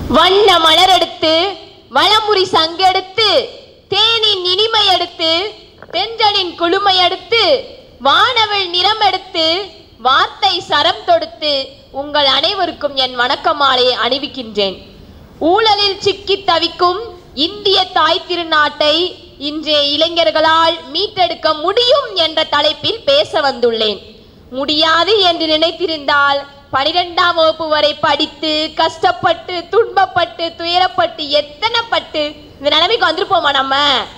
வண்ண மலர் எடுத்து வளமுறி சங்கெடுத்து தேனின் இனிமை எடுத்து தென்றலின் குளுமை எடுத்து வானவில் நிறம் எடுத்து வார்த்தை சரம் தொடுத்து உங்கள் அனைவருக்கும் என் வணக்க மாலையை அணிவிக்கின்றேன் ஊழலில் சிக்கி தவிக்கும் இந்திய தாய் திருநாட்டை இன்றைய இளைஞர்களால் மீட்டெடுக்க முடியும் என்ற தலைப்பில் பேச வந்துள்ளேன் முடியாது என்று நினைத்திருந்தால் பனிரெண்டாம் வகுப்பு வரை படித்து கஷ்டப்பட்டு துன்பப்பட்டு துயரப்பட்டு எத்தனை பட்டு இந்த நிலைமைக்கு வந்திருப்போமா நம்ம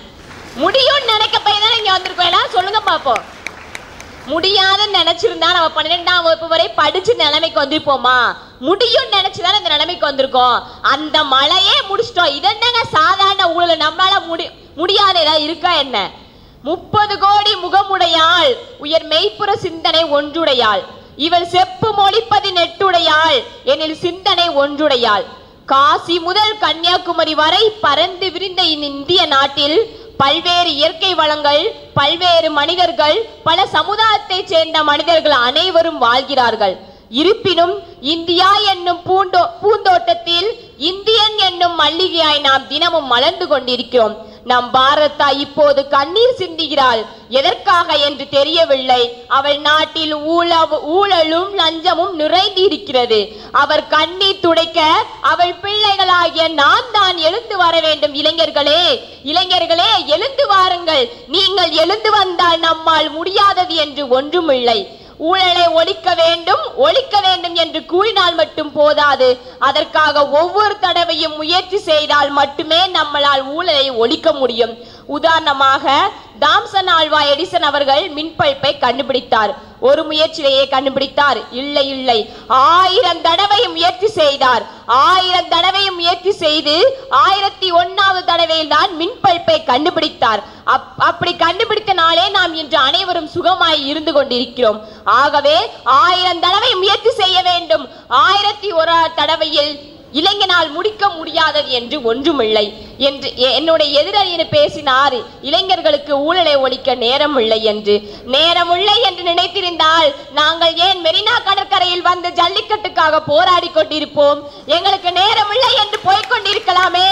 முடியும்னு நினைக்க போய் தானே இங்க வந்திருக்கோம் எல்லாம் சொல்லுங்க பாப்போம் முடியாதுன்னு நினைச்சிருந்தா நம்ம பன்னிரெண்டாம் வகுப்பு வரை படிச்சு நிலைமைக்கு வந்திருப்போமா முடியும்னு நினைச்சுதானே இந்த நிலைமைக்கு வந்திருக்கோம் அந்த மலையே முடிச்சிட்டோம் இது என்னங்க சாதாரண ஊழல் நம்மளால முடி முடியாத ஏதாவது இருக்கா என்ன முப்பது கோடி முகமுடையாள் உயர் மெய்ப்புற சிந்தனை ஒன்றுடையாள் இவள் செப்பு மொழிப்பது நெட்டுடையாள் எனில் சிந்தனை ஒன்றுடையாள் காசி முதல் கன்னியாகுமரி வரை பறந்து விரிந்த இந்த இந்திய நாட்டில் பல்வேறு இயற்கை வளங்கள் பல்வேறு மனிதர்கள் பல சமுதாயத்தைச் சேர்ந்த மனிதர்கள் அனைவரும் வாழ்கிறார்கள் இருப்பினும் இந்தியா என்னும் பூண்டோ பூந்தோட்டத்தில் இந்தியன் என்னும் மல்லிகையாய் நாம் தினமும் மலர்ந்து கொண்டிருக்கிறோம் நம் பாரதா இப்போது கண்ணீர் சிந்துகிறாள் எதற்காக என்று தெரியவில்லை அவள் நாட்டில் ஊழவு ஊழலும் லஞ்சமும் நிறைந்து இருக்கிறது அவர் கண்ணீர் துடைக்க அவள் பிள்ளைகளாகிய நாம் தான் எழுந்து வர வேண்டும் இளைஞர்களே இளைஞர்களே எழுந்து வாருங்கள் நீங்கள் எழுந்து வந்தால் நம்மால் முடியாதது என்று ஒன்றுமில்லை ஊழலை ஒழிக்க வேண்டும் ஒழிக்க வேண்டும் என்று கூறினால் மட்டும் போதாது அதற்காக ஒவ்வொரு தடவையும் முயற்சி செய்தால் மட்டுமே நம்மளால் ஊழலை ஒழிக்க முடியும் உதாரணமாக தாம்சன் ஆல்வா எடிசன் அவர்கள் மின்பல்பை கண்டுபிடித்தார் ஒரு முயற்சியிலேயே கண்டுபிடித்தார் இல்லை இல்லை ஆயிரம் தடவை முயற்சி செய்தார் ஆயிரம் தடவை முயற்சி செய்து ஆயிரத்தி ஒன்னாவது தடவையில் தான் மின்பல்பை கண்டுபிடித்தார் அப்- அப்படி கண்டுபிடித்த நாளே நாம் இன்று அனைவரும் சுகமாய் இருந்து கொண்டிருக்கிறோம் ஆகவே ஆயிரம் தடவை முயற்சி செய்ய வேண்டும் ஆயிரத்தி ஒரு தடவையில் இளைஞனால் முடிக்க முடியாதது என்று ஒன்றுமில்லை என்று எ- என்னுடைய எதிரணியர் பேசினார் இளைஞர்களுக்கு ஊழலை ஒழிக்க நேரம் இல்லை என்று நேரம் இல்லை என்று நினைத்திருந்தால் நாங்கள் ஏன் மெரினா கடற்கரையில் வந்து ஜல்லிக்கட்டுக்காக போராடி கொண்டிருப்போம் எங்களுக்கு நேரம் இல்லை என்று போய்க் கொண்டிருக்கலாமே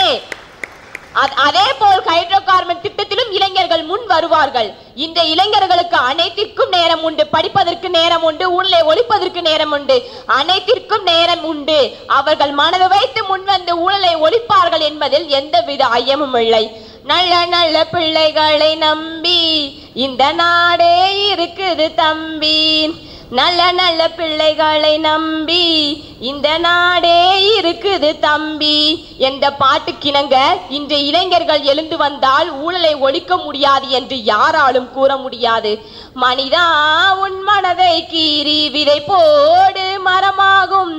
அத்- அதே போல் ஹைட்ரோ கார்பன் திட்டத்திலும் இளைஞர்கள் முன் வருவார்கள் இந்த இளைஞர்களுக்கு அனைத்திற்கும் நேரம் உண்டு படிப்பதற்கு நேரம் உண்டு ஊழலை ஒழிப்பதற்கு நேரம் உண்டு அனைத்திற்கும் நேரம் உண்டு அவர்கள் மனது வைத்து முன்வந்து ஊழலை ஒழிப்பார்கள் என்பதில் எந்தவித ஐயமும் இல்லை நல்ல நல்ல பிள்ளைகளை நம்பி இந்த நாடே இருக்குது தம்பி நல்ல நல்ல பிள்ளைகளை நம்பி இந்த நாடே இருக்குது தம்பி என்ற பாட்டுக்கிணங்க இன்று இளைஞர்கள் எழுந்து வந்தால் ஊழலை ஒழிக்க முடியாது என்று யாராலும் கூற முடியாது மனிதா உன் மனதை கீறி விதை போடு மரமாகும்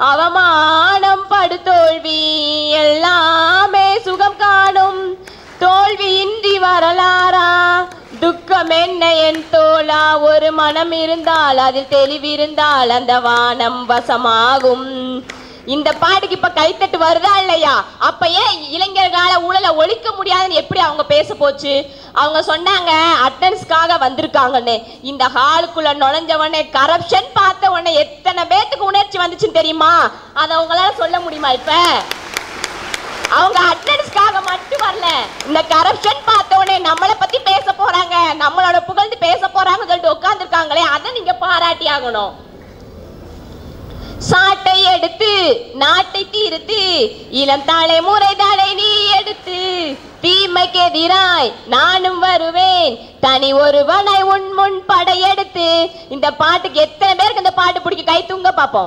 அவமானம் படுதோல்வி எல்லாமே சுகம் காணும் தோல்வியின்றி வரலாறா துக்கம் என்ன என் தோழா ஒரு மனம் இருந்தால் அதில் தெளிவிருந்தால் அந்த வானம் வசமாகும் இந்த பாட்டுக்கு இப்ப கைத்தட்டு வருதா இல்லையா அப்ப ஏன் இளைஞர்களால ஊழலை ஒழிக்க முடியாதுன்னு எப்படி அவங்க பேச போச்சு அவங்க சொன்னாங்க அட்டன்ஸ்க்காக வந்திருக்காங்கன்னு இந்த ஹாலுக்குள்ள நுழைஞ்ச உடனே கரப்ஷன் பார்த்த உடனே எத்தனை பேத்துக்கு உணர்ச்சி வந்துச்சுன்னு தெரியுமா அதை அவங்களால சொல்ல முடியுமா இப்ப அவங்க அட்டன்ஸ்க்காக மட்டும் வரல இந்த கரப்ஷன் பார்த்த உடனே நம்மளை பத்தி பேச போறாங்க நம்மளோட புகழ்ந்து பேச போறாங்கன்னு சொல்லிட்டு உட்கார்ந்துருக்காங்களே அதை நீங்க பாராட்டி ஆகணும் சாட்டை எடுத்து நாட்டை தீர்த்து இளம் தலைமுறை தடை நீ எடுத்து தீமைக்கு எதிராய் நானும் வருவேன் தனி ஒருவனை உன் முன் படையெடுத்து இந்த பாட்டுக்கு எத்தனை பேருக்கு இந்த பாட்டு பிடிக்கும் கை தூங்க பாப்போம்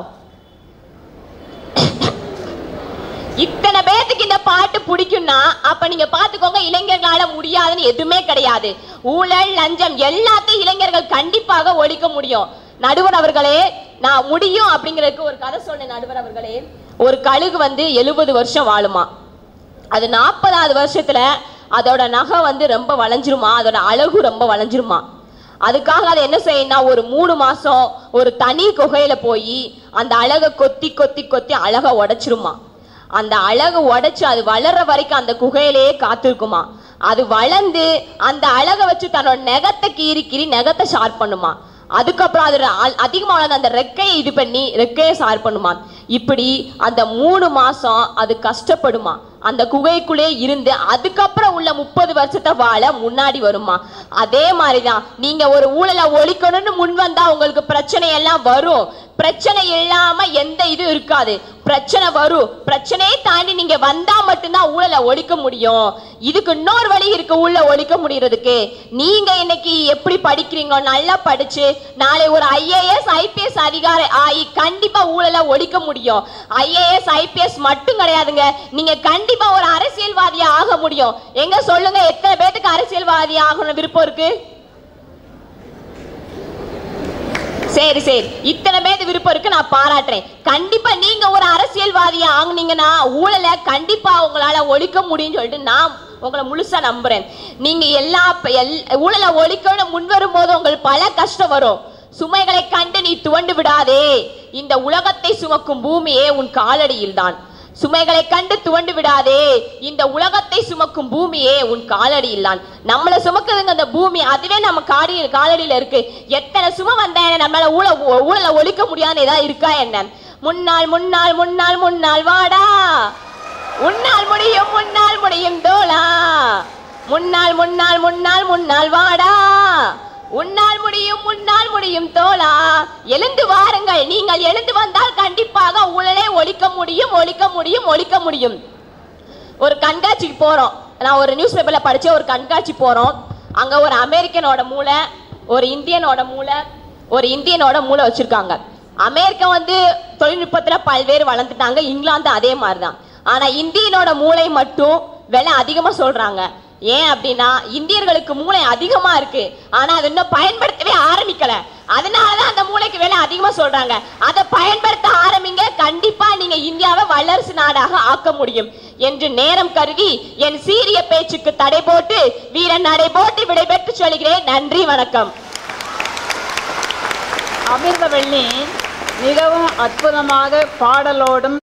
இத்தனை பேத்துக்கு இந்த பாட்டு பிடிக்கும்னா அப்ப நீங்க பாத்துக்கோங்க இளைஞர்களால முடியாதுன்னு எதுவுமே கிடையாது ஊழல் லஞ்சம் எல்லாத்தையும் இளைஞர்கள் கண்டிப்பாக ஒழிக்க முடியும் நடுவர் அவர்களே நான் முடியும் அப்படிங்கிறதுக்கு ஒரு கதை சொன்னேன் நடுவர் அவர்களே ஒரு கழுகு வந்து எழுபது வருஷம் வாழுமா அது நாற்பதாவது வருஷத்துல அதோட நகை வந்து ரொம்ப வளைஞ்சிருமா அதோட அழகு ரொம்ப வளைஞ்சிருமா அதுக்காக அதை என்ன செய்யணும்னா ஒரு மூணு மாசம் ஒரு தனி குகையில போய் அந்த அழகை கொத்தி கொத்தி கொத்தி அழகை உடைச்சிருமா அந்த அழகு உடைச்சு அது வளர்ற வரைக்கும் அந்த குகையிலேயே காத்திருக்குமா அது வளர்ந்து அந்த அழகை வச்சு தன்னோட நெகத்தை கீறி கீறி நெகத்தை ஷார்ப் பண்ணுமா அதுக்கப்புறம் அது அ- அதிகமா வளர்ந்த அந்த ரெக்கையை இது பண்ணி ரெக்கையை ஷார்ப் பண்ணுமா இப்படி அந்த மூணு மாசம் அது கஷ்டப்படுமா அந்த குகைக்குள்ளே இருந்து அதுக்கப்புறம் உள்ள முப்பது வருஷத்தை வாழ முன்னாடி வருமா அதே மாதிரிதான் நீங்க ஒரு ஊழலை ஒழிக்கணும்னு முன் வந்தா உங்களுக்கு பிரச்சனை எல்லாம் வரும் பிரச்சனை இல்லாம எந்த இது இருக்காது பிரச்சனை வரும் பிரச்சனையை தாண்டி நீங்க வந்தா மட்டும்தான் ஊழலை ஒழிக்க முடியும் இதுக்கு இன்னொரு வழி இருக்கு ஊழலை ஒழிக்க முடியறதுக்கு நீங்க இன்னைக்கு எப்படி படிக்கிறீங்க நல்லா படிச்சு நாளை ஒரு ஐஏஎஸ் ஐபிஎஸ் அதிகாரி ஆகி கண்டிப்பா ஊழலை ஒழிக்க முடியும் ஐஏஎஸ் ஐபிஎஸ் மட்டும் கிடையாதுங்க நீங்க கண்டிப்பா ஒரு அரசியல்வாதியா ஆக முடியும் எங்க சொல்லுங்க எத்தனை பேத்துக்கு அரசியல்வாதி ஆகணும் விருப்பம் இருக்கு சரி சரி இத்தனை பேர் விருப்பம் இருக்கு நான் பாராட்டுறேன் கண்டிப்பா நீங்க ஒரு அரசியல்வாதியா ஆகுனீங்கன்னா ஊழலை கண்டிப்பா உங்களால ஒழிக்க முடியும்னு சொல்லிட்டு நான் உங்களை முழுசா நம்புறேன் நீங்க எல்லா எல்- ஊழலை ஒழிக்கணும் முன் வரும்போது உங்களுக்கு பல கஷ்டம் வரும் சுமைகளை கண்டு நீ துவண்டு விடாதே இந்த உலகத்தை சுமக்கும் பூமியே உன் காலடியில் தான் சுமைகளை கண்டு துவண்டு விடாதே இந்த உலகத்தை சுமக்கும் பூமியே உன் காலடியில் தான் நம்மளை சுமக்குதுங்க அந்த பூமி அதுவே நம்ம காடி காலடியில இருக்கு எத்தனை சுமை வந்தா என்ன நம்மளால ஊழ ஊழலை ஒழிக்க முடியாதுன்னு ஏதாவது இருக்கா என்ன முன்னாள் முன்னாள் முன்னாள் முன்னாள் வாடா உன்னால் முடியும் முன்னால் முடியும் தோளா முன்னாள் முன்னாள் முன்னாள் முன்னாள் வாடா உன்னால் முடியும் முன்னால் முடியும் தோளா எழுந்து வாருங்கள் நீங்கள் எழுந்து வந்தால் கண்டிப்பாக ஊழலை ஒழிக்க முடியும் ஒழிக்க முடியும் ஒழிக்க முடியும் ஒரு கண்காட்சிக்கு போறோம் நான் ஒரு நியூஸ் பேப்பர்ல படிச்ச ஒரு கண்காட்சி போறோம் அங்க ஒரு அமெரிக்கனோட மூளை ஒரு இந்தியனோட மூளை ஒரு இந்தியனோட மூளை வச்சிருக்காங்க அமெரிக்கா வந்து தொழில்நுட்பத்துல பல்வேறு வளர்ந்துட்டாங்க இங்கிலாந்து அதே மாதிரிதான் ஆனா இந்தியனோட மூளை மட்டும் விலை அதிகமா சொல்றாங்க ஏன் அப்படின்னா இந்தியர்களுக்கு மூளை அதிகமா இருக்கு ஆனா அது இன்னும் பயன்படுத்தவே ஆரம்பிக்கல அதனாலதான் அந்த மூளைக்கு விலை அதிகமா சொல்றாங்க அதை பயன்படுத்த ஆரம்பிங்க கண்டிப்பா நீங்க இந்தியாவை வல்லரசு நாடாக ஆக்க முடியும் என்று நேரம் கருதி என் சீரிய பேச்சுக்கு தடை போட்டு வீரன் நடை போட்டு விடைபெற்று சொல்கிறேன் நன்றி வணக்கம் அமிர்தவள்ளி மிகவும் அற்புதமாக பாடலோடும்